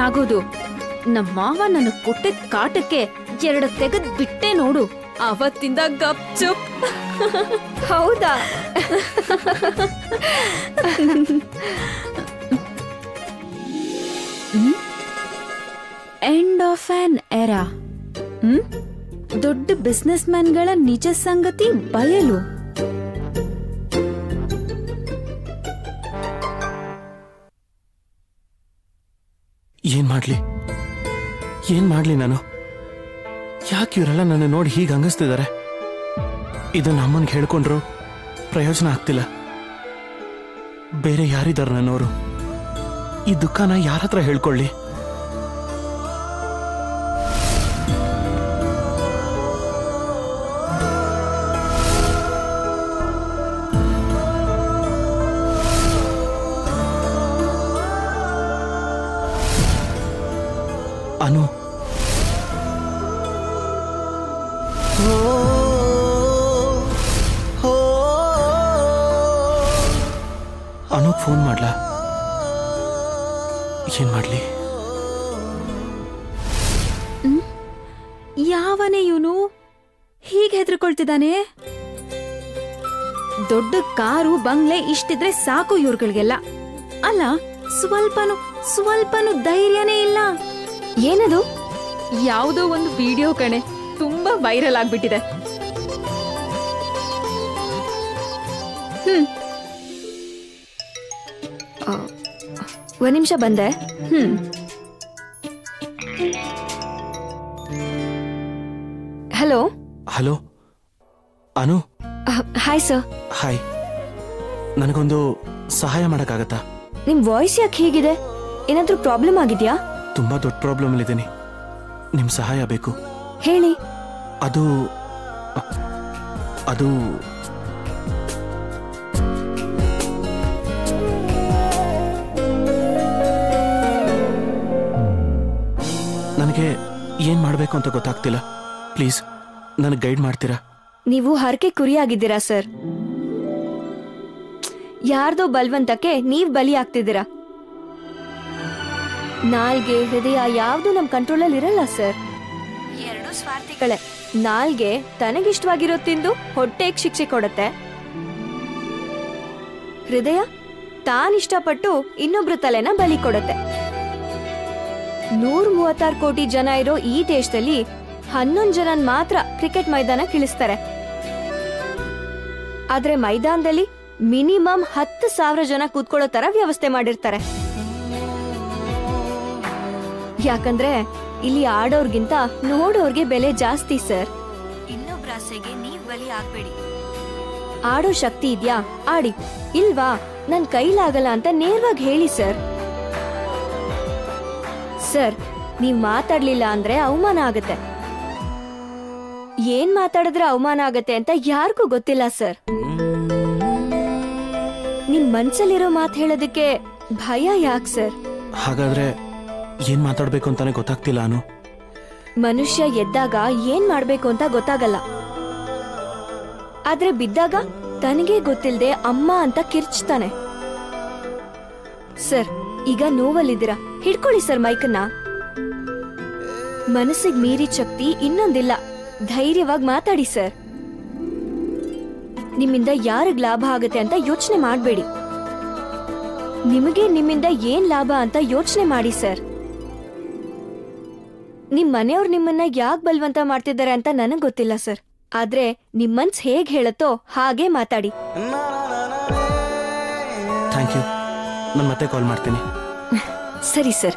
ಆಗೋದು ನಮ್ಮ ಮಾವ ನನಗ್ ಕೊಟ್ಟಿದ್ ಕಾಟಕ್ಕೆ ಎರಡು ತೆಗೆದ್ ಬಿಟ್ಟೆ ನೋಡು ಅವತ್ತಿಂದ ಗಪ್ ಚುಪ್ ಹೌದಾ end of an era hmm ದೊಡ್ಡ ಬಿಸ್ನೆಸ್ ಮ್ಯಾನ್ಗಳ ನಿಜ ಸಂಗತಿ ಬಯಲು ಏನ್ ಮಾಡ್ಲಿ ಏನ್ ಮಾಡ್ಲಿ ನಾನು ಯಾಕೆ ಇವರೆಲ್ಲ ನನ್ನ ನೋಡಿ ಹೀಗೆ ಹಂಗಿಸ್ತಿದ್ದಾರೆ ಇದನ್ನ ಅಮ್ಮನ್ಗೆ ಹೇಳ್ಕೊಂಡ್ರು ಪ್ರಯೋಜನ ಆಗ್ತಿಲ್ಲ ಬೇರೆ ಯಾರಿದ್ದಾರೆ ನನ್ನವರು ಈ ದುಃಖನ ಯಾರ ಹತ್ರ ಹೇಳ್ಕೊಳ್ಳಿ ಅನು ಅನು ಫೋನ್ ಮಾಡ್ಲಾ ಏನ್ ಮಾಡ್ಲಿ ಯಾವನೇ ಇವನು ಹೀಗೆ ಹೆದರ್ಕೊಳ್ತಿದ್ದಾನೆ ದೊಡ್ಡ ಕಾರು ಬಂಗ್ಲೆ ಇಷ್ಟಿದ್ರೆ ಸಾಕು ಇವ್ರುಗಳಿಗೆಲ್ಲ ಅಲ್ಲ ಸ್ವಲ್ಪನು ಸ್ವಲ್ಪನು ಧೈರ್ಯನೇ ಇಲ್ಲ ಏನದು ಯಾವುದೋ ಒಂದು ವಿಡಿಯೋ ಕಣೆ ತುಂಬಾ ವೈರಲ್ ಆಗ್ಬಿಟ್ಟಿದೆ ಒಂದ್ ನಿಮಿಷ ಬಂದೆ hmm hello hello Anu hi sir hi ನನಗೊಂದು ಸಹಾಯ ಮಾಡಕ್ಕಾಗತ್ತಾ ನಿಮ್ ವಾಯ್ಸ್ ಯಾಕೆ ಹೀಗಿದೆ ಏನಾದ್ರೂ ಪ್ರಾಬ್ಲಮ್ ಆಗಿದ್ಯಾ ತುಂಬಾ ದೊಡ್ಡ ಪ್ರಾಬ್ಲಮ್ ಅಲ್ಲಿದ್ದೀನಿ ನಿಮ್ ಸಹಾಯ ಬೇಕು ಹೇಳಿ ಅದು ಅದು ನನಗೆ ಏನ್ ಮಾಡ್ಬೇಕು ಅಂತ ಗೊತ್ತಾಗ್ತಿಲ್ಲ ಪ್ಲೀಸ್ ನನಗೆ ಗೈಡ್ ಮಾಡ್ತೀರಾ ನೀವು ಹರಕೆ ಕುರಿಯಾಗಿದ್ದೀರಾ ಸರ್ ಯಾರ್ದೋ ಬಲ್ವಂತಕ್ಕೆ ನೀವ್ ಬಲಿ ಆಗ್ತಿದ್ದೀರಾ ನಾಲ್ಗೆ ಹೃದಯ ಯಾವ್ದು ನಮ್ ಕಂಟ್ರೋಲಲ್ಲಿ ಇರಲ್ಲ ಸರ್ ಎರಡು ಸ್ವಾರ್ಥಿಗಳೇ ನಾಲ್ಗೆ ತನಗಿಷ್ಟವಾಗಿರೋ ತಿಂದು ಹೊಟ್ಟೆಗ್ ಶಿಕ್ಷೆ ಕೊಡತ್ತೆ ಹೃದಯ ತಾನ್ ಇಷ್ಟಪಟ್ಟು ಇನ್ನೊಬ್ರು ತಲೆನ ಬಲಿ ಕೊಡತ್ತೆ ನೂರ್ ಮೂವತ್ತಾರು ಕೋಟಿ ಜನ ಇರೋ ಈ ದೇಶದಲ್ಲಿ ಹನ್ನೊಂದ್ ಜನನ್ ಮಾತ್ರ ಕ್ರಿಕೆಟ್ ಮೈದಾನ ಇಳಿಸ್ತಾರೆ ಆದ್ರೆ ಮೈದಾನದಲ್ಲಿ ಮಿನಿಮಮ್ ಹತ್ತು ಸಾವಿರ ಜನ ಕೂತ್ಕೊಳ್ಳೋ ತರ ವ್ಯವಸ್ಥೆ ಮಾಡಿರ್ತಾರೆ ಯಾಕಂದ್ರೆ ಇಲ್ಲಿ ಆಡೋರ್ಗಿಂತ ನೋಡೋರ್ಗೆ ಬೆಲೆ ಜಾಸ್ತಿ ಸರ್ ಇನ್ನೊಬ್ರ ಆಸೆಗೆ ನೀವ್ ಬಲಿ ಆಗ್ಬೇಡಿ ಆಡೋ ಶಕ್ತಿ ಇದ್ಯಾ ಆಡಿ ಇಲ್ವಾ ನನ್ ಕೈಲಾಗಲ್ಲ ಅಂತ ನೇರವಾಗಿ ಹೇಳಿ ಸರ್ ಸರ್ ನೀವ್ ಮಾತಾಡ್ಲಿಲ್ಲ ಅಂದ್ರೆ ಅವಮಾನ ಆಗತ್ತೆ ಏನ್ ಮಾತಾಡಿದ್ರೆ ಅವಮಾನ ಆಗತ್ತೆ ಅಂತ ಯಾರಿಗೂ ಗೊತ್ತಿಲ್ಲ ಸರ್ ನಿಮ್ ಮನ್ಸಲ್ಲಿರೋ ಮಾತ್ ಹೇಳೋದಕ್ಕೆ ಭಯ ಯಾಕ್ ಸರ್ ಹಾಗಾದ್ರೆ ಏನ್ ಮಾತಾಡ್ಬೇಕು ಅಂತಾನೆ ಗೊತ್ತಾಗ್ತಿಲ್ಲ ಅನು ಮನುಷ್ಯ ಎದ್ದಾಗ ಏನ್ ಮಾಡ್ಬೇಕು ಅಂತ ಗೊತ್ತಾಗಲ್ಲ ಆದ್ರೆ ಬಿದ್ದಾಗ ತನಗೆ ಗೊತ್ತಿಲ್ದೆ ಅಮ್ಮ ಅಂತ ಕಿರ್ಚ್ತಾನೆ ಸರ್ ಈಗ ನೋವಲ್ಲಿದ್ದೀರಾ ಹಿಡ್ಕೊಳ್ಳಿ ಸರ್ ಮೈಕನ್ನ ಮನಸ್ಸಿಗೆ ಮೀರಿದ ಶಕ್ತಿ ಇನ್ನೊಂದಿಲ್ಲ ಧೈರ್ಯವಾಗಿ ಮಾತಾಡಿ ಸರ್ ನಿಮ್ಮಿಂದ ಯಾರಿಗ್ ಲಾಭ ಆಗತ್ತೆ ಅಂತ ಯೋಚನೆ ಮಾಡಬೇಡಿ ನಿಮಗೆ ನಿಮ್ಮಿಂದ ಏನ್ ಲಾಭ ಅಂತ ಯೋಚನೆ ಮಾಡಿ ಸರ್ ನಿಮ್ ಮನೆಯವ್ರು ನಿಮ್ಮನ್ನ ಯಾಕ್ ಬಲ್ವಂತ ಮಾಡ್ತಿದ್ದಾರೆ ಅಂತ ನನಗ್ ಗೊತ್ತಿಲ್ಲ ಸರ್ ಆದ್ರೆ ನಿಮ್ ಮನ್ಸ್ ಹೇಗ್ ಹೇಳತ್ತೋ ಹಾಗೆ ಮಾತಾಡಿ ಥ್ಯಾಂಕ್ ಯು ನಾನು ಮತ್ತೆ ಕಾಲ್ ಮಾಡ್ತೀನಿ ಸರಿ ಸರ್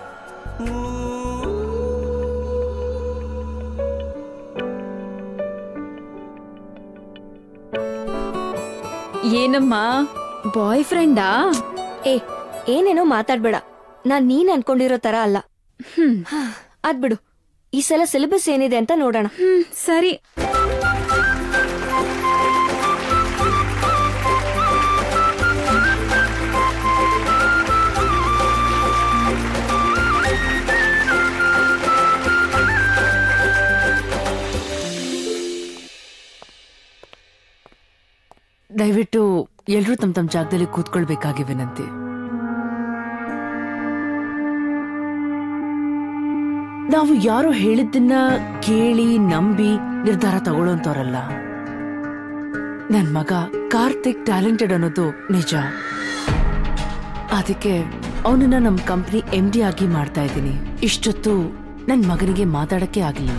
ಏನಮ್ಮ ಬಾಯ್ ಫ್ರೆಂಡಾ ಏ ಏನೇನೋ ಮಾತಾಡ್ಬೇಡ ನಾನ್ ನೀನ್ ಅನ್ಕೊಂಡಿರೋ ತರ ಅಲ್ಲ ಹ್ಮ್ ಅದ್ಬಿಡು ಈ ಸಲ ಸಿಲೆಬಸ್ ಏನಿದೆ ಅಂತ ನೋಡೋಣ ಹ್ಮ್ ಸರಿ ದಯವಿಟ್ಟು ಎಲ್ರೂ ತಮ್ಮ ತಮ್ಮ ಜಾಗದಲ್ಲಿ ಕೂತ್ಕೊಳ್ಬೇಕಾಗಿ ವಿನಂತಿ ನಾವು ಯಾರೋ ಹೇಳಿದ್ದನ್ನ ಕೇಳಿ ನಂಬಿ ನಿರ್ಧಾರ ತಗೊಳ್ಳೋಂತವ್ರಲ್ಲ ನನ್ ಮಗ ಕಾರ್ತಿಕ್ ಟ್ಯಾಲೆಂಟೆಡ್ ಅನ್ನೋದು ನಿಜ ಅದಕ್ಕೆ ಅವನನ್ನ ನಮ್ ಕಂಪ್ನಿ ಎಂ ಡಿ ಆಗಿ ಮಾಡ್ತಾ ಇದ್ದೀನಿ ಇಷ್ಟೊತ್ತು ನನ್ ಮಗನಿಗೆ ಮಾತಾಡಕ್ಕೆ ಆಗ್ಲಿಲ್ಲ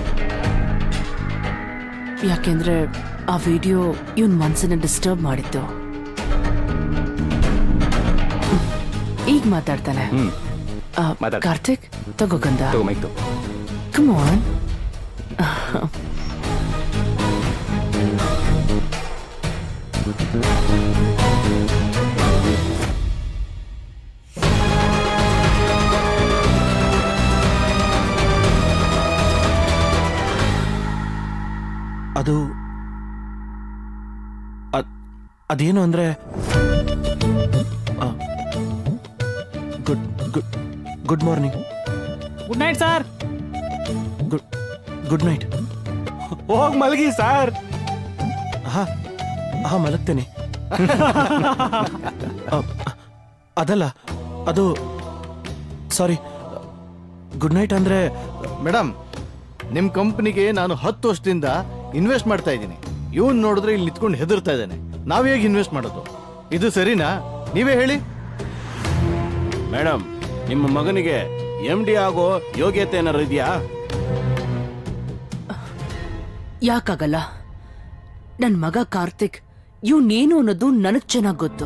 ಯಾಕೆಂದ್ರೆ ಆ ವಿಡಿಯೋ ಇವನ್ ಮನ್ಸನ್ನ ಡಿಸ್ಟರ್ಬ್ ಮಾಡಿತ್ತು ಈಗ ಮಾತಾಡ್ತಾನೆ ಹ್ಮ್ ಆ, ಮಾತಾಡು. ಕಾರ್ತಿಕ್ ತಗೋ ಗಂಧ ತಗೋ ಮೈಕ್ ತಗೋ. Come on. ಅದು ಅದ್- ಅದೇನು ಅಂದ್ರೆ good good good morning good night sir good good night ಹೋಗ್ ಮಲಗಿ ಸರ್ ಹಾ ಹಾ ಮಲಗ್ತೇನೆ ಅ, ಅದಲ್ಲ ಅದು ಸಾರಿ ಗುಡ್ ನೈಟ್ ಅಂದ್ರೆ ಮೇಡಮ್ ನಿಮ್ ಕಂಪ್ನಿಗೆ ನಾನು ಹತ್ತು ವರ್ಷದಿಂದ ಇನ್ವೆಸ್ಟ್ ಮಾಡ್ತಾ ಇದ್ದೀನಿ ಇವನ್ ನೋಡಿದ್ರೆ ಇಲ್ಲಿ ನಿಂತ್ಕೊಂಡು ಹೆದರ್ತಾ ಇದ್ದಾನೆ ನಾವ್ ಹೇಗೆ ಇನ್ವೆಸ್ಟ್ ಮಾಡೋದು ಇದು ಸರಿನಾ ನೀವೇ ಹೇಳಿ ಮೇಡಮ್ ನಿಮ್ಮ ಮಗನಿಗೆ ಎಂ ಡಿ ಆಗೋ ಯೋಗ್ಯತೆ ಏನಾರು ಇದೆಯಾ ಯಾಕಾಗಲ್ಲ ನನ್ ಮಗ ಕಾರ್ತಿಕ್ ಇವ್ನೇನು ಅನ್ನೋದು ನನಗ್ ಚೆನ್ನಾಗ್ ಗೊತ್ತು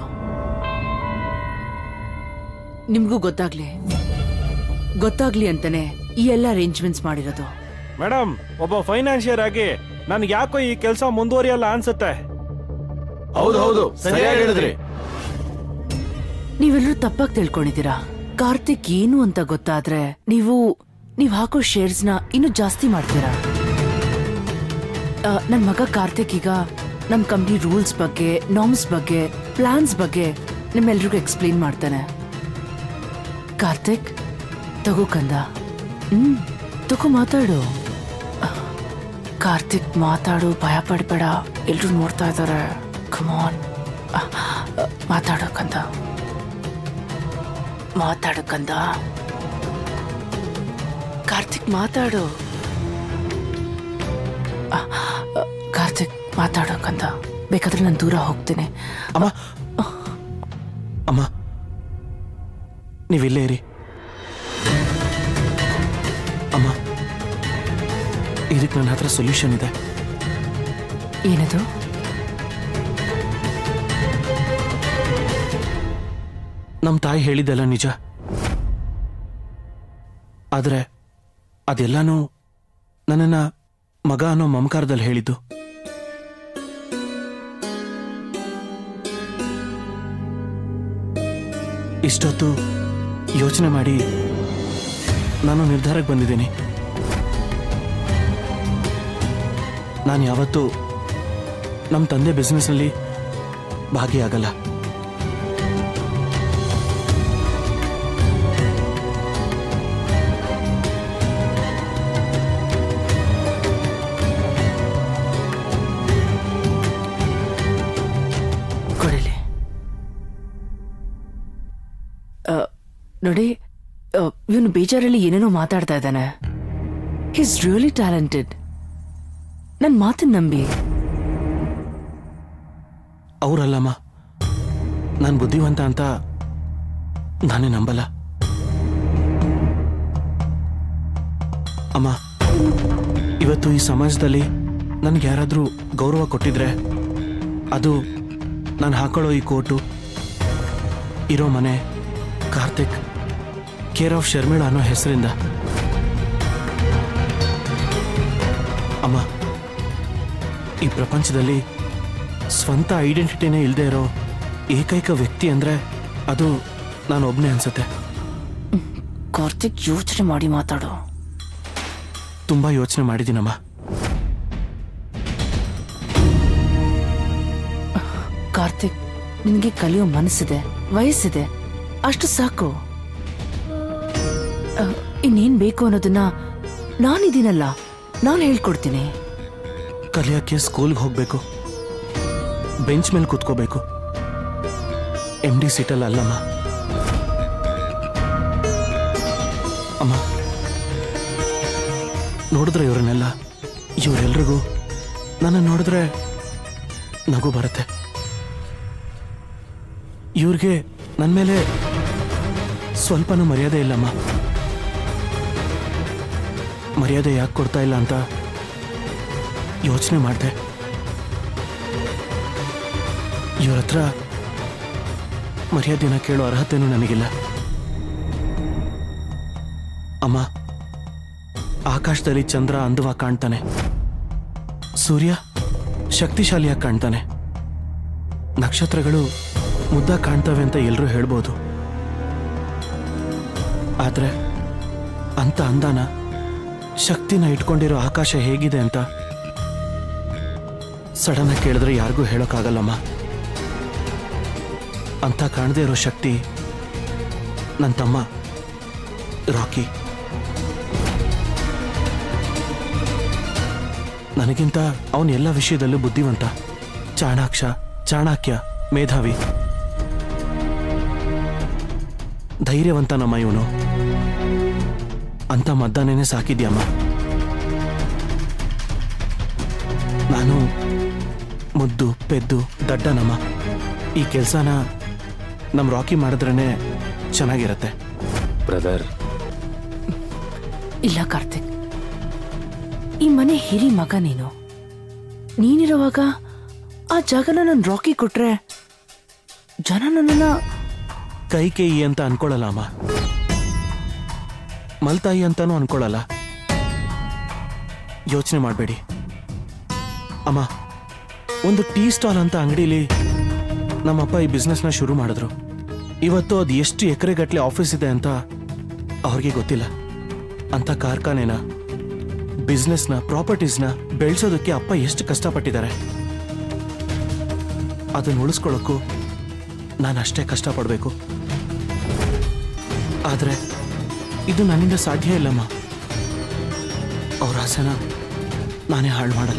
ನಿಮ್ಗೂ ಗೊತ್ತಾಗ್ಲಿ ಗೊತ್ತಾಗ್ಲಿ ಅಂತಾನೆ ಈ ಎಲ್ಲ ಅರೇಂಜ್ಮೆಂಟ್ಸ್ ಮಾಡಿರೋದು ಮೇಡಮ್ ಒಬ್ಬ ಫೈನಾನ್ಷಿಯರ್ ಆಗಿ ನನ್ಗೆ ಯಾಕೋ ಈ ಕೆಲಸ ಮುಂದುವರಿಯಲ್ಲ ಅನ್ಸುತ್ತೆ ಹೌದು ಹೌದು ಸರಿಯಾಗಿ ಹೇಳಿದ್ರಿ ನೀವೆಲ್ಲರೂ ತಪ್ಪಾಗಿ ತಿಳ್ಕೊಂಡಿದ್ದೀರಾ ಕಾರ್ತಿಕ್ ಏನು ಅಂತ ಗೊತ್ತಾದ್ರೆ ನೀವು ನೀವ್ ಹಾಕೋ ಶೇರ್ಸ್ ನ ಇನ್ನು ಜಾಸ್ತಿ ಮಾಡ್ತೀರಾ ಆ, ನನ್ ಮಗ ಕಾರ್ತಿಕ್ ಈಗ ನಮ್ ಕಂಪ್ನಿ ರೂಲ್ಸ್ ಬಗ್ಗೆ ನಾರ್ಮ್ಸ್ ಬಗ್ಗೆ ಪ್ಲಾನ್ಸ್ ಬಗ್ಗೆ ನಿಮ್ಮೆಲ್ರಿಗೂ ಎಕ್ಸ್ಪ್ಲೇನ್ ಮಾಡ್ತಾನೆ ಕಾರ್ತಿಕ್ ತಗೋ ಕಂದ ಹ್ಮ್ ತಗೋ ಮಾತಾಡು ಆ, ಕಾರ್ತಿಕ್ ಮಾತಾಡು ಭಯ ಪಡ್ಬೇಡ ಎಲ್ರು ನೋಡ್ತಾ ಇದಾರೆ ಕಮಾನ್ ಮಾತಾಡು ಕಂದ ಮಾತಾಡು ಕಂದ ಕಾರ್ತಿಕ್ ಮಾತಾಡು ಆ, ಆ, ಕಾರ್ತಿಕ್ ಮಾತಾಡು ಕಂದ ಬೇಕಾದ್ರೆ ನಾನು ದೂರ ಹೋಗ್ತೇನೆ ಅಮ್ಮ ಅಮ್ಮ ನೀವಿಲ್ಲೇ ಇರಿ ಅಮ್ಮ ಇದಕ್ಕೆ ನನ್ನ ಹತ್ರ ಸೊಲ್ಯೂಷನ್ ಇದೆ ಏನದು ನಮ್ಮ ತಾಯಿ ಹೇಳಿದ್ದೆಲ್ಲ ನಿಜ ಆದ್ರೆ ಅದೆಲ್ಲಾನು ನನ್ನನ್ನ ಮಗ ಅನ್ನೋ ಮಮಕಾರದಲ್ಲಿ ಹೇಳಿದ್ದು ಇಷ್ಟೊತ್ತು ಯೋಚನೆ ಮಾಡಿ ನಾನು ನಿರ್ಧಾರಕ್ಕೆ ಬಂದಿದ್ದೀನಿ ನಾನು ಯಾವತ್ತೂ ನಮ್ಮ ತಂದೆ ಬಿಸ್ನೆಸ್ನಲ್ಲಿ ಭಾಗಿಯಾಗಲ್ಲ ಕೊಡಿಲಿ ಆ, ನೋಡಿ ಇವನು ಬೇಜಾರಲ್ಲಿ ಏನೇನೋ ಮಾತಾಡ್ತಾ ಇದ್ದಾನೆ ಹಿಸ್ ರಿಯಲಿ ಟ್ಯಾಲೆಂಟೆಡ್ ನನ್ ಮಾತನ್ನ ನಂಬಿ ಅವರಲ್ಲಮ್ಮ ನಾನು ಬುದ್ಧಿವಂತ ಅಂತ ನಾನೇ ನಂಬಲ್ಲ ಅಮ್ಮ ಇವತ್ತು ಈ ಸಮಾಜದಲ್ಲಿ ನನಗೆ ಯಾರಾದರೂ ಗೌರವ ಕೊಟ್ಟಿದ್ರೆ ಅದು ನಾನು ಹಾಕೊಳ್ಳೋ ಈ ಕೋಟು ಇರೋ ಮನೆ ಕಾರ್ತಿಕ್ ಕೇರ್ ಆಫ್ ಶರ್ಮಿಳ ಅನ್ನೋ ಹೆಸರಿಂದ ಅಮ್ಮ ಈ ಪ್ರಪಂಚದಲ್ಲಿ ಸ್ವಂತ ಐಡೆಂಟಿಟಿನೇ ಇಲ್ಲದೆ ಇರೋ ಏಕೈಕ ವ್ಯಕ್ತಿ ಅಂದ್ರೆ ಅದು ನಾನು ಒಬ್ಬನೇ ಅನ್ಸುತ್ತೆ ಕಾರ್ತಿಕ್ ಯೋಚನೆ ಮಾಡಿ ಮಾತಾಡು ತುಂಬಾ ಯೋಚನೆ ಮಾಡಿದ್ದೀನಮ್ಮ ಕಾರ್ತಿಕ್ ನಿನ್ಗೆ ಕಲಿಯೋ ಮನಸ್ಸಿದೆ ವಯಸ್ಸಿದೆ ಅಷ್ಟು ಸಾಕು ಆ, ಇನ್ನೇನ್ ಬೇಕು ಅನ್ನೋದನ್ನ ನಾನಿದ್ದೀನಲ್ಲ ನಾನು ಹೇಳ್ಕೊಡ್ತೀನಿ ಕಲಿಯಕ್ಕೆ ಸ್ಕೂಲ್ಗೆ ಹೋಗ್ಬೇಕು ಬೆಂಚ್ ಮೇಲೆ ಕೂತ್ಕೋಬೇಕು ಎಮ್ ಡಿ ಸೀಟಲ್ಲಿ ಅಲ್ಲಮ್ಮ ಅಮ್ಮ ನೋಡಿದ್ರೆ ಇವರನ್ನೆಲ್ಲ ಇವರೆಲ್ರಿಗೂ ನನ್ನ ನೋಡಿದ್ರೆ ನಗು ಬರುತ್ತೆ ಇವ್ರಿಗೆ ನನ್ನ ಮೇಲೆ ಸ್ವಲ್ಪನೂ ಮರ್ಯಾದೆ ಇಲ್ಲಮ್ಮ ಮರ್ಯಾದೆ ಯಾಕೆ ಕೊಡ್ತಾ ಇಲ್ಲ ಅಂತ ಯೋಚನೆ ಮಾಡಿದೆ ಇವ್ರ ಹತ್ರ ಮರ್ಯಾದೆನ ಕೇಳೋ ಅರ್ಹತೆನೂ ನನಗಿಲ್ಲ ಅಮ್ಮ ಆಕಾಶದಲ್ಲಿ ಚಂದ್ರ ಅಂದವಾಗಿ ಕಾಣ್ತಾನೆ ಸೂರ್ಯ ಶಕ್ತಿಶಾಲಿಯಾಗಿ ಕಾಣ್ತಾನೆ ನಕ್ಷತ್ರಗಳು ಮುದ್ದ ಕಾಣ್ತವೆ ಅಂತ ಎಲ್ಲರೂ ಹೇಳ್ಬೋದು ಆದ್ರೆ ಅಂತ ಅಂದಾನ ಶಕ್ತಿನ ಇಟ್ಕೊಂಡಿರೋ ಆಕಾಶ ಹೇಗಿದೆ ಅಂತ ಸಡನ್ ಆಗಿ ಕೇಳಿದ್ರೆ ಯಾರಿಗೂ ಹೇಳೋಕ್ಕಾಗಲ್ಲಮ್ಮ ಅಂತ ಕಾಣದೇ ಇರೋ ಶಕ್ತಿ ನನ್ನ ತಮ್ಮ ರಾಕಿ ನನಗಿಂತ ಅವನ ಎಲ್ಲ ವಿಷಯದಲ್ಲೂ ಬುದ್ಧಿವಂತ ಚಾಣಾಕ್ಷ ಚಾಣಾಕ್ಯ ಮೇಧಾವಿ ಧೈರ್ಯವಂತ ನಮ್ಮ ಇವನು ಅಂತ ಮದ್ದಾನೇನೆ ಸಾಕಿದ್ಯಮ್ಮ ನಾನು ಮುದ್ದು ಪೆದ್ದು ದಡ್ಡನಮ್ಮ ಈ ಕೆಲಸನ ನಮ್ಮ ರಾಕಿ ಮಾಡಿದ್ರೇ ಚೆನ್ನಾಗಿರತ್ತೆ ಬ್ರದರ್ ಇಲ್ಲ ಕಾರ್ತಿಕ್ ಈ ಮನೆ ಹಿರಿ ಮಗ ನೀನು ನೀನಿರುವಾಗ ಆ ಜಾಗನ ನನ್ ರಾಕಿ ಕೊಟ್ರೆ ಜನ ನನ್ನನ್ನ ಕೈ ಕೇಯಿ ಅಂತ ಅನ್ಕೊಳ್ಳಲ್ಲ ಅಮ್ಮ ಮಲ್ತಾಯಿ ಅಂತಾನೂ ಅನ್ಕೊಳ್ಳಲ್ಲ ಯೋಚನೆ ಮಾಡಬೇಡಿ ಅಮ್ಮ ಒಂದು ಟೀ ಸ್ಟಾಲ್ ಅಂತ ಅಂಗಡಿಲಿ ನಮ್ಮಪ್ಪ ಈ ಬಿಸ್ನೆಸ್ನ ಶುರು ಮಾಡಿದ್ರು ಇವತ್ತು ಅದು ಎಷ್ಟು ಎಕರೆಗಟ್ಟಲೆ ಆಫೀಸ್ ಇದೆ ಅಂತ ಅವ್ರಿಗೆ ಗೊತ್ತಿಲ್ಲ ಅಂತ ಕಾರ್ಖಾನೆನ ಬಿಸ್ನೆಸ್ನ ಪ್ರಾಪರ್ಟೀಸ್ನ ಬೆಳೆಸೋದಕ್ಕೆ ಅಪ್ಪ ಎಷ್ಟು ಕಷ್ಟಪಟ್ಟಿದ್ದಾರೆ ಅದನ್ನ ಉಳಿಸ್ಕೊಳ್ಳೋಕ್ಕೂ ನಾನು ಅಷ್ಟೇ ಕಷ್ಟಪಡಬೇಕು ಆದರೆ ಇದು ನನ್ನಿಂದ ಸಾಧ್ಯ ಇಲ್ಲಮ್ಮ ಅವ್ರ ಆಸೆನ ನಾನೇ ಹಾಳು ಮಾಡಲ್ಲ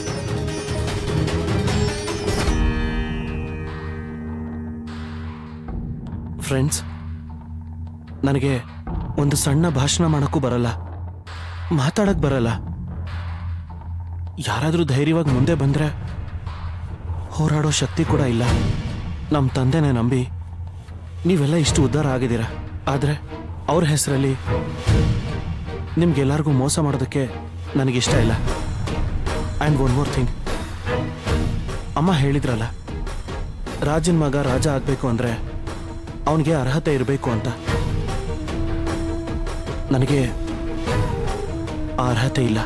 ಫ್ರೆಂಡ್ಸ್ ನನಗೆ ಒಂದು ಸಣ್ಣ ಭಾಷಣ ಮಾಡೋಕ್ಕೂ ಬರಲ್ಲ ಮಾತಾಡಕ್ ಬರಲ್ಲ ಯಾರಾದರೂ ಧೈರ್ಯವಾಗಿ ಮುಂದೆ ಬಂದ್ರೆ ಹೋರಾಡೋ ಶಕ್ತಿ ಕೂಡ ಇಲ್ಲ ನಮ್ಮ ತಂದೆನೇ ನಂಬಿ ನೀವೆಲ್ಲ ಇಷ್ಟು ಉದ್ಧಾರ ಆಗಿದ್ದೀರಾ ಆದರೆ ಅವ್ರ ಹೆಸರಲ್ಲಿ ನಿಮ್ಗೆಲ್ಲರಿಗೂ ಮೋಸ ಮಾಡೋದಕ್ಕೆ ನನಗಿಷ್ಟ ಇಲ್ಲ ಆ್ಯಂಡ್ ಒನ್ ಮೋರ್ ಥಿಂಗ್ ಅಮ್ಮ ಹೇಳಿದ್ರಲ್ಲ ರಾಜನ ಮಗ ರಾಜ ಆಗಬೇಕು ಅಂದರೆ ಅವನಿಗೆ ಅರ್ಹತೆ ಇರಬೇಕು ಅಂತ ನನಗೆ ಆ ಅರ್ಹತೆ ಇಲ್ಲ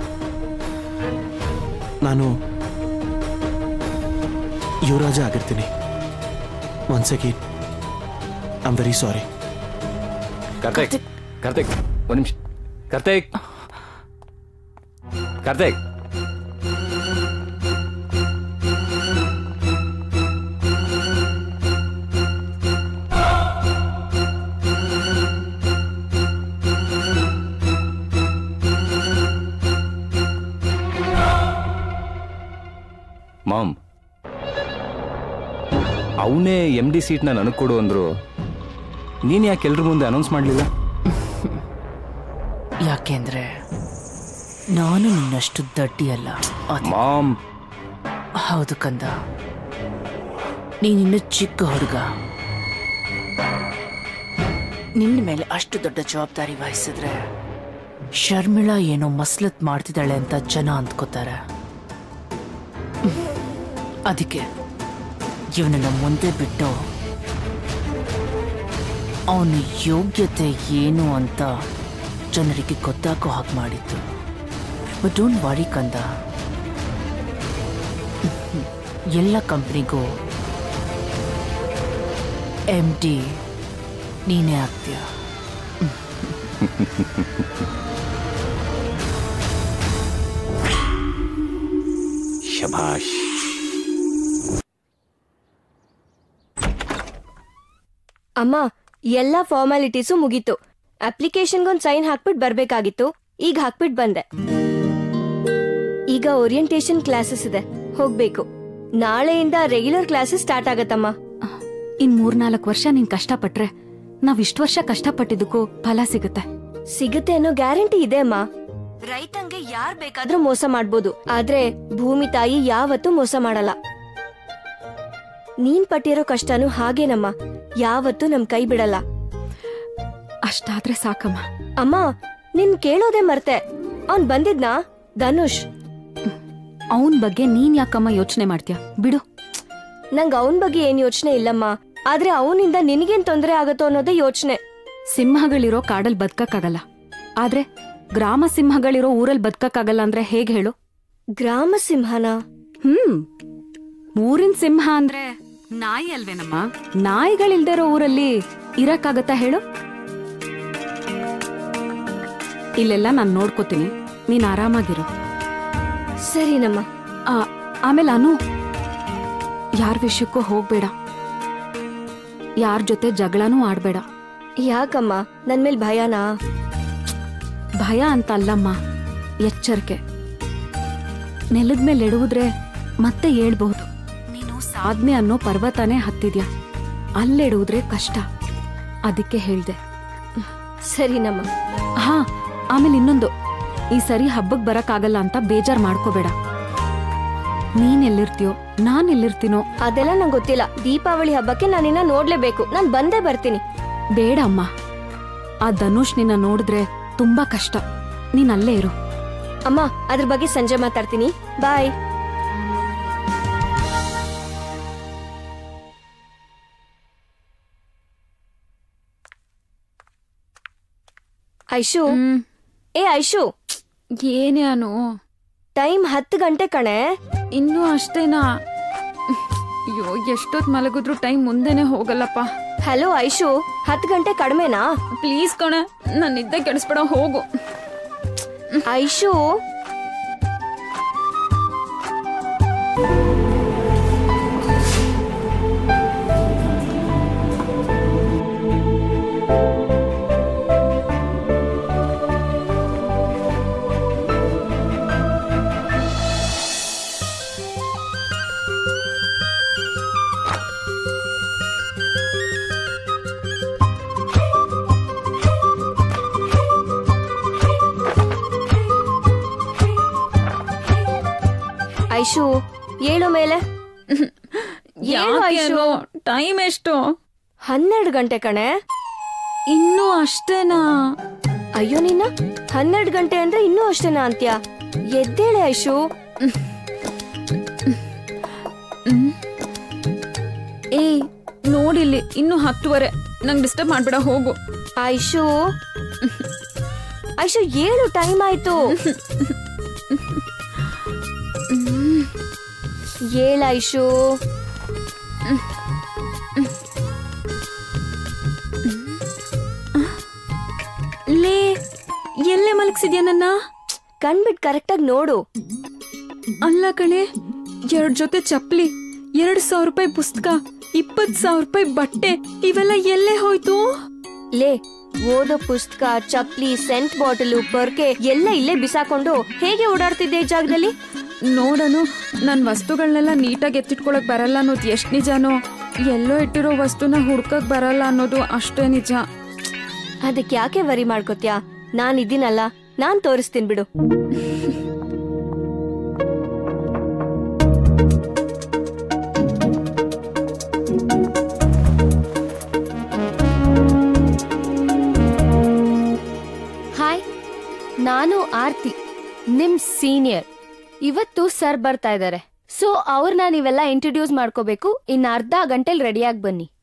ನಾನು ಯುವರಾಜ ಆಗಿರ್ತೀನಿ once again I am very sorry Karthik Karthik ಒಂದ್ ನಿಮಿಷ ಕಾರ್ತಿಕ್ ಕಾರ್ತಿಕ್ ಮಾಮ್ ಅವನೇ ಎಮ್ ಡಿ ಸೀಟ್ನ ನನಗೆ ಕೊಡು ಅಂದ್ರು ನೀನು ಯಾಕೆ ಎಲ್ರ ಮುಂದೆ ಅನೌನ್ಸ್ ಮಾಡಲಿಲ್ಲ ಯಾಕೆಂದ್ರೆ ನಾನು ನಿನ್ನಷ್ಟು ದಡ್ಡಿ ಅಲ್ಲ ಅದ್- ಮಾಮ್ ಹೌದು ಕಂದ ನೀನಿನ್ನು ಚಿಕ್ಕ ಹುಡುಗ ನಿನ್ನ ಮೇಲೆ ಅಷ್ಟು ದೊಡ್ಡ ಜವಾಬ್ದಾರಿ ವಹಿಸಿದ್ರೆ ಶರ್ಮಿಳಾ ಏನೋ ಮಸ್ಲತ್ ಮಾಡ್ತಿದ್ದಾಳೆ ಅಂತ ಜನ ಅಂದ್ಕೋತಾರೆ ಹ್ಮ್. ಅದಕ್ಕೆ ಇವನನ್ನ ಮುಂದೆ ಬಿಟ್ಟು ಅವನ ಯೋಗ್ಯತೆ ಏನು ಅಂತ ಜನರಿಗೆ ಗೊತ್ತಾಗೋ ಹಾಗೆ ಮಾಡಿದ್ದು ಬಟ್ ಡೋಂಟ್ ವಾರಿ ಕಂದ ಎಲ್ಲ ಕಂಪ್ನಿಗೂ ಎಮ್ ಡಿ ನೀನೇ ಆಗ್ತೀಯ ಶಭಾಷ್ ಅಮ್ಮ ಎಲ್ಲ ಫಾರ್ಮಾಲಿಟೀಸು ಮುಗೀತು ಅಪ್ಲಿಕೇಶನ್ಗೊಂದು ಸೈನ್ ಹಾಕ್ಬಿಟ್ಟು ಬರ್ಬೇಕಾಗಿತ್ತು ಈಗ ಹಾಕ್ಬಿಟ್ಟು ಬಂದೆ ಈಗ ಓರಿಯಂಟೇಶನ್ ಕ್ಲಾಸಸ್ ಇದೆ ಹೋಗ್ಬೇಕು ನಾಳೆಯಿಂದ ರೆಗ್ಯುಲರ್ ಕ್ಲಾಸಸ್ ಸ್ಟಾರ್ಟ್ ಆಗತ್ತಮ್ಮ ಇನ್ ಮೂರ್ನಾಲ್ಕು ವರ್ಷ ನೀನ್ ಕಷ್ಟಪಟ್ರೆ ನಾವ್ ಇಷ್ಟು ವರ್ಷ ಕಷ್ಟಪಟ್ಟಿದ್ದಕ್ಕೂ ಫಲ ಸಿಗುತ್ತೆ ಸಿಗುತ್ತೆ ಅನ್ನೋ ಗ್ಯಾರಂಟಿ ಇದೆ ಅಮ್ಮ ರೈತಂಗೆ ಯಾರ್ ಬೇಕಾದ್ರೂ ಮೋಸ ಮಾಡ್ಬೋದು ಆದ್ರೆ ಭೂಮಿ ತಾಯಿ ಯಾವತ್ತೂ ಮೋಸ ಮಾಡಲ್ಲ ನೀನ್ ಪಟ್ಟಿರೋ ಕಷ್ಟನೂ ಹಾಗೇನಮ್ಮ ಯಾವತ್ತೂ ನಮ್ ಕೈ ಬಿಡಲ್ಲ ಅಷ್ಟಾದ್ರೆ ಸಾಕಮ್ಮ ಅಮ್ಮ ನಿನ್ ಕೇಳೋದೇ ಮರ್ತೆ ಅವ್ನ್ ಬಂದಿದ್ನಾ ಧನುಷ್ ಅವನ್ ಬಗ್ಗೆ ನೀನ್ ಯಾಕಮ್ಮ ಯೋಚನೆ ಮಾಡ್ತೀಯ ಬಿಡು ನಂಗ್ ಅವನ್ ಬಗ್ಗೆ ಏನ್ ಯೋಚನೆ ಇಲ್ಲಮ್ಮ ಆದ್ರೆ ಅವನಿಂದ ನಿನಗೇನ್ ತೊಂದರೆ ಆಗತ್ತೋ ಅನ್ನೋದೇ ಯೋಚನೆ ಸಿಂಹಗಳಿರೋ ಕಾಡಲ್ ಬದುಕಕ್ಕಾಗಲ್ಲ ಆದ್ರೆ ಗ್ರಾಮ ಸಿಂಹಗಳಿರೋ ಊರಲ್ಲಿ ಬದುಕಕ್ಕಾಗಲ್ಲ ಅಂದ್ರೆ ಹೇಗ್ ಹೇಳು ಗ್ರಾಮ ಸಿಂಹನ ಹ್ಮ್ ಊರಿನ ಸಿಂಹ ಅಂದ್ರೆ ನಾಯಿ ಅಲ್ವೇನಮ್ಮ ನಾಯಿಗಳಿಲ್ದಿರೋ ಊರಲ್ಲಿ ಇರಕ್ಕಾಗತ್ತಾ ಹೇಳು ಇಲ್ಲೆಲ್ಲ ನಾನ್ ನೋಡ್ಕೋತೀನಿ ನೀನ್ ಆರಾಮಾಗಿರು ಸರಿನಮ್ಮ ಆ, ಆಮೇಲೆ ಅನು ಯಾರ ವಿಷಯಕ್ಕೂ ಹೋಗ್ಬೇಡ ಯಾರ ಜೊತೆ ಜಗಳನೂ ಆಡ್ಬೇಡ ಯಾಕಮ್ಮ ನನ್ ಮೇಲ್ ಭಯನಾ ಭಯ ಅಂತ ಅಲ್ಲಮ್ಮ ಎಚ್ಚರಿಕೆ ನೆಲದ ಮೇಲೆ ಎಡುವುದ್ರೆ ಮತ್ತೆ ಏಳ್ಬಹುದು ನೀನು ಸಾಧನೆ ಅನ್ನೋ ಪರ್ವತನೇ ಹತ್ತಿದ್ಯಾ ಅಲ್ಲೆಡುವುದ್ರೆ ಕಷ್ಟ ಅದಕ್ಕೆ ಹೇಳ್ದೆ ಸರಿನಮ್ಮ ಹಾ ಆಮೇಲೆ ಇನ್ನೊಂದು ಈ ಸರಿ ಹಬ್ಬಕ್ ಬರಕ್ಕಾಗಲ್ಲ ಅಂತ ಬೇಜಾರ್ ಮಾಡ್ಕೋಬೇಡ ನೀನ್ ಎಲ್ಲಿರ್ತೀಯೋ ನಾನ್ ಎಲ್ಲಿರ್ತೀನೋ ಅದೆಲ್ಲ ನಂಗೆ ಗೊತ್ತಿಲ್ಲ ದೀಪಾವಳಿ ಹಬ್ಬಕ್ಕೆ ನಾನಿನ್ನ ನೋಡ್ಲೇಬೇಕು ನಾನ್ ಬಂದೇ ಬರ್ತೀನಿ ಬೇಡ ಅಮ್ಮ ಆ ಧನುಷ್ ನಿನ್ನ ನೋಡಿದ್ರೆ ತುಂಬಾ ಕಷ್ಟ ನೀನ್ ಅಲ್ಲೇ ಇರು ಅಮ್ಮ ಅದ್ರ ಬಗ್ಗೆ ಸಂಜೆ ಮಾತಾಡ್ತೀನಿ ಬಾಯ್ ಐಶು ಏ ಐಶು ಏನೇ ಅನು ಟೈಮ್ ಹತ್ತು ಗಂಟೆ ಕಣೆ ಇನ್ನೂ ಅಷ್ಟೇನಾ ಅಯ್ಯೋ ಎಷ್ಟೊತ್ ಮಲಗಿದ್ರು ಟೈಮ್ ಮುಂದೆನೆ ಹೋಗಲ್ಲಪ್ಪ ಹಲೋ ಐಶು ಹತ್ತು ಗಂಟೆ ಕಡಿಮೆನಾ ಪ್ಲೀಸ್ ಕಣ ನನ್ನ ನಿದ್ದೆ ಕೆಡಿಸ್ಬೇಡ ಹೋಗು ಐಶು ಐಶು ಏಳು ಮೇಲೆ ಏಳು ಐಶು ಟೈಮ್ ಎಷ್ಟು ಹನ್ನೆರಡು ಗಂಟೆ ಕಣೆ ಇನ್ನೂ ಅಷ್ಟೇನಾ ಅಯ್ಯೋ ನಿನ್ನ ಹನ್ನೆರಡು ಗಂಟೆ ಅಂದ್ರೆ ಇನ್ನೂ ಅಷ್ಟೇನಾ ಅಂತ್ಯ ಎದ್ದೇಳೆ ಐಶು ಏ ನೋಡಿಲ್ಲಿ ಇನ್ನು ಹತ್ತುವರೆ ನಂಗೆ ಡಿಸ್ಟರ್ಬ್ ಮಾಡ್ಬೇಡ ಹೋಗು ಐಶು ಐಶು ಏಳು ಟೈಮ್ ಆಯ್ತು ಏಳ ಐಶು ಲೇ ಎಲ್ಲೇ ಮಲಗಿಸಿದ್ಯಾ ನನ್ನ ಕಣ್ಬಿಟ್ ಕರೆಕ್ಟಾಗಿ ನೋಡು ಅಲ್ಲ ಕಣೆ ಎರಡ್ ಜೊತೆ ಚಪ್ಲಿ ಎರಡ್ ಸಾವಿರ ರೂಪಾಯಿ ಪುಸ್ತಕ ಇಪ್ಪತ್ ಸಾವಿರ ರೂಪಾಯಿ ಬಟ್ಟೆ ಇವೆಲ್ಲ ಎಲ್ಲೇ ಹೋಯ್ತು ಲೇ ಓದೋ ಪುಸ್ತಕ ಚಪ್ಲಿ ಸೆಂಟ್ ಬಾಟಲು ಪರ್ಕೆ ಎಲ್ಲ ಇಲ್ಲೇ ಬಿಸಾಕೊಂಡು ಹೇಗೆ ಓಡಾಡ್ತಿದ್ದೆ ಈ ಜಾಗದಲ್ಲಿ ನೋಡನು ನನ್ ವಸ್ತುಗಳನ್ನೆಲ್ಲ ನೀಟಾಗಿ ಎತ್ತಿಟ್ಕೊಳಕ್ ಬರಲ್ಲ ಅನ್ನೋದು ಎಷ್ಟ್ ನಿಜಾನೋ ಎಲ್ಲೋ ಇಟ್ಟಿರೋ ವಸ್ತುನ ಹುಡ್ಕಕ್ ಬರಲ್ಲ ಅನ್ನೋದು ಅಷ್ಟೇ ನಿಜ ಅದಕ್ಕೆ ಯಾಕೆ ವರಿ ಮಾಡ್ಕೋತ್ಯಾ ನಾನ್ ಇದ್ದೀನಲ್ಲ ನಾನ್ ತೋರಿಸ್ತೀನಿ ಬಿಡು ಹಾಯ್ ನಾನು ಆರ್ತಿ ನಿಮ್ ಸೀನಿಯರ್ ಇವತ್ತು ಸರ್ ಬರ್ತಾ ಇದ್ದಾರೆ ಸೊ ಅವ್ರನ್ನ ನೀವೆಲ್ಲ ಇಂಟ್ರೊಡ್ಯೂಸ್ ಮಾಡ್ಕೋಬೇಕು ಇನ್ ಅರ್ಧ ಗಂಟೆಲ್ ರೆಡಿಯಾಗಿ ಬನ್ನಿ